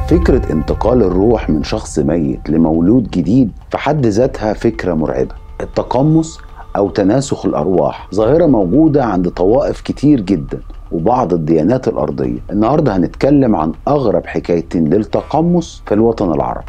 فكرة انتقال الروح من شخص ميت لمولود جديد في حد ذاتها فكرة مرعبة التقمص أو تناسخ الأرواح ظاهرة موجودة عند طوائف كتير جدا وبعض الديانات الأرضية النهاردة هنتكلم عن أغرب حكايتين للتقمص في الوطن العربي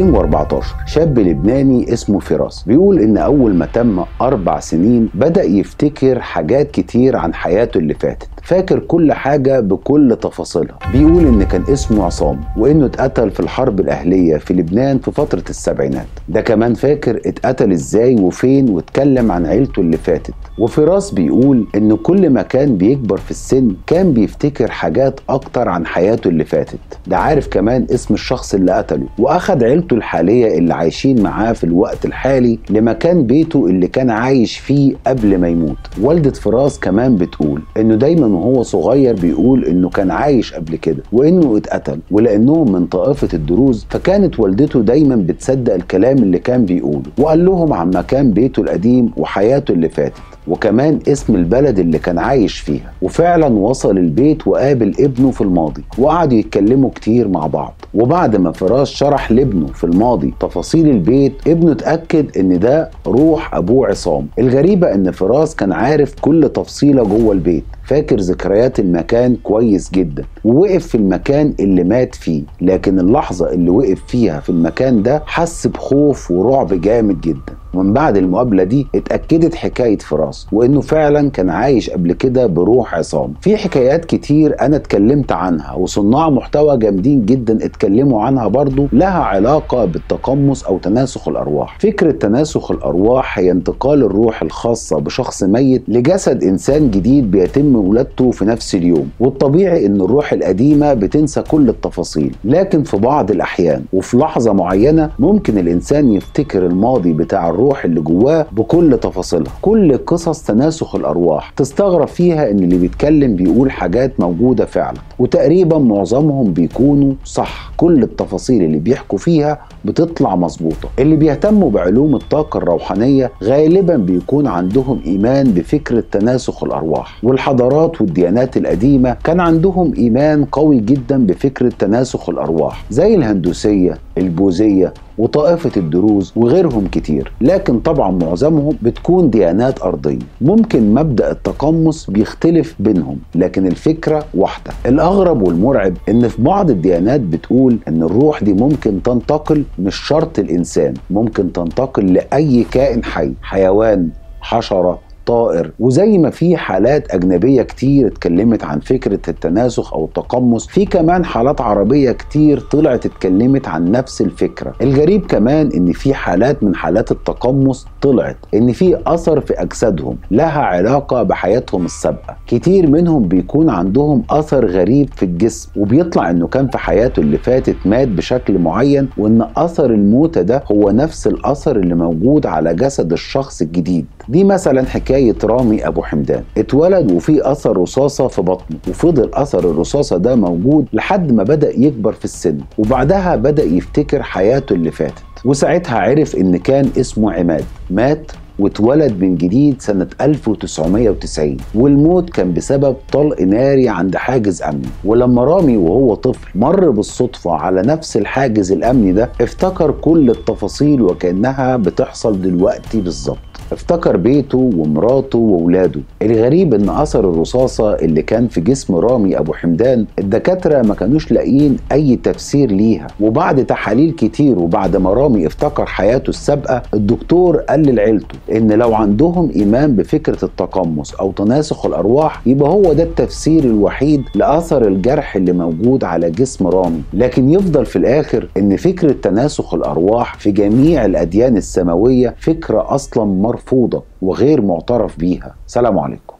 2014 شاب لبناني اسمه فراس بيقول إن أول ما تم أربع سنين بدأ يفتكر حاجات كتير عن حياته اللي فاتت فاكر كل حاجة بكل تفاصيلها بيقول إن كان اسمه عصام وإنه اتقتل في الحرب الأهلية في لبنان في فترة السبعينات ده كمان فاكر اتقتل إزاي وفين واتكلم عن عيلته اللي فاتت وفراس بيقول إن كل ما كان بيكبر في السن كان بيفتكر حاجات أكتر عن حياته اللي فاتت ده عارف كمان اسم الشخص اللي قتله وأخد عيلته الحالية اللي عايشين معاه في الوقت الحالي لمكان بيته اللي كان عايش فيه قبل ما يموت والدة فراس كمان بتقول إنه دايما وهو صغير بيقول إنه كان عايش قبل كده وإنه اتقتل ولأنهم من طائفة الدروز فكانت والدته دايما بتصدق الكلام اللي كان بيقوله وقال لهم عن مكان بيته القديم وحياته اللي فاتت وكمان اسم البلد اللي كان عايش فيها وفعلا وصل البيت وقابل ابنه في الماضي وقعدوا يتكلموا كتير مع بعض وبعد ما فراس شرح لابنه في الماضي تفاصيل البيت ابنه اتأكد ان ده روح ابوه عصام الغريبة ان فراس كان عارف كل تفصيلة جوه البيت فاكر ذكريات المكان كويس جدا ووقف في المكان اللي مات فيه لكن اللحظة اللي وقف فيها في المكان ده حس بخوف ورعب جامد جدا ومن بعد المقابلة دي اتأكدت حكاية فراس وإنه فعلا كان عايش قبل كده بروح عصام في حكايات كتير أنا اتكلمت عنها وصناع محتوى جامدين جدا اتكلموا عنها برضو لها علاقة بالتقمص أو تناسخ الأرواح فكرة تناسخ الأرواح هي انتقال الروح الخاصة بشخص ميت لجسد إنسان جديد بيتم ولادته في نفس اليوم والطبيعي إن الروح القديمة بتنسى كل التفاصيل لكن في بعض الأحيان وفي لحظة معينة ممكن الإنسان يفتكر الماضي بتاع الروح الروح اللي جواه بكل تفاصيلها كل قصص تناسخ الارواح تستغرب فيها ان اللي بيتكلم بيقول حاجات موجوده فعلا وتقريبا معظمهم بيكونوا صح كل التفاصيل اللي بيحكوا فيها بتطلع مظبوطه اللي بيهتموا بعلوم الطاقه الروحانيه غالبا بيكون عندهم ايمان بفكره تناسخ الارواح والحضارات والديانات القديمه كان عندهم ايمان قوي جدا بفكره تناسخ الارواح زي الهندوسيه البوذيه وطائفة الدروز وغيرهم كتير لكن طبعا معظمهم بتكون ديانات أرضية ممكن مبدأ التقمص بيختلف بينهم لكن الفكرة واحدة الأغرب والمرعب إن في بعض الديانات بتقول إن الروح دي ممكن تنتقل مش شرط الإنسان ممكن تنتقل لأي كائن حي حيوان حشرة طائر وزي ما في حالات أجنبية كتير اتكلمت عن فكرة التناسخ أو التقمص في كمان حالات عربية كتير طلعت اتكلمت عن نفس الفكرة الغريب كمان إن في حالات من حالات التقمص طلعت إن في أثر في أجسادهم لها علاقة بحياتهم السابقة كتير منهم بيكون عندهم أثر غريب في الجسم وبيطلع إنه كان في حياته اللي فاتت مات بشكل معين وإن أثر الموتة ده هو نفس الأثر اللي موجود على جسد الشخص الجديد دي مثلا حكاية رامي أبو حمدان اتولد وفي أثر رصاصة في بطنه وفضل أثر الرصاصة ده موجود لحد ما بدأ يكبر في السن وبعدها بدأ يفتكر حياته اللي فاتت وساعتها عرف إن كان اسمه عماد مات واتولد من جديد سنة 1990 والموت كان بسبب طلق ناري عند حاجز أمني ولما رامي وهو طفل مر بالصدفة على نفس الحاجز الأمني ده افتكر كل التفاصيل وكأنها بتحصل دلوقتي بالظبط افتكر بيته ومراته وولاده الغريب ان اثر الرصاصة اللي كان في جسم رامي ابو حمدان الدكاترة ما كانوش لاقيين اي تفسير ليها وبعد تحاليل كتير وبعد ما رامي افتكر حياته السابقة الدكتور قال لعيلته ان لو عندهم ايمان بفكرة التقمص او تناسخ الارواح يبقى هو ده التفسير الوحيد لاثر الجرح اللي موجود على جسم رامي لكن يفضل في الاخر ان فكرة تناسخ الارواح في جميع الاديان السماوية فكرة اصلا مرفوضة وغير معترف بيها سلام عليكم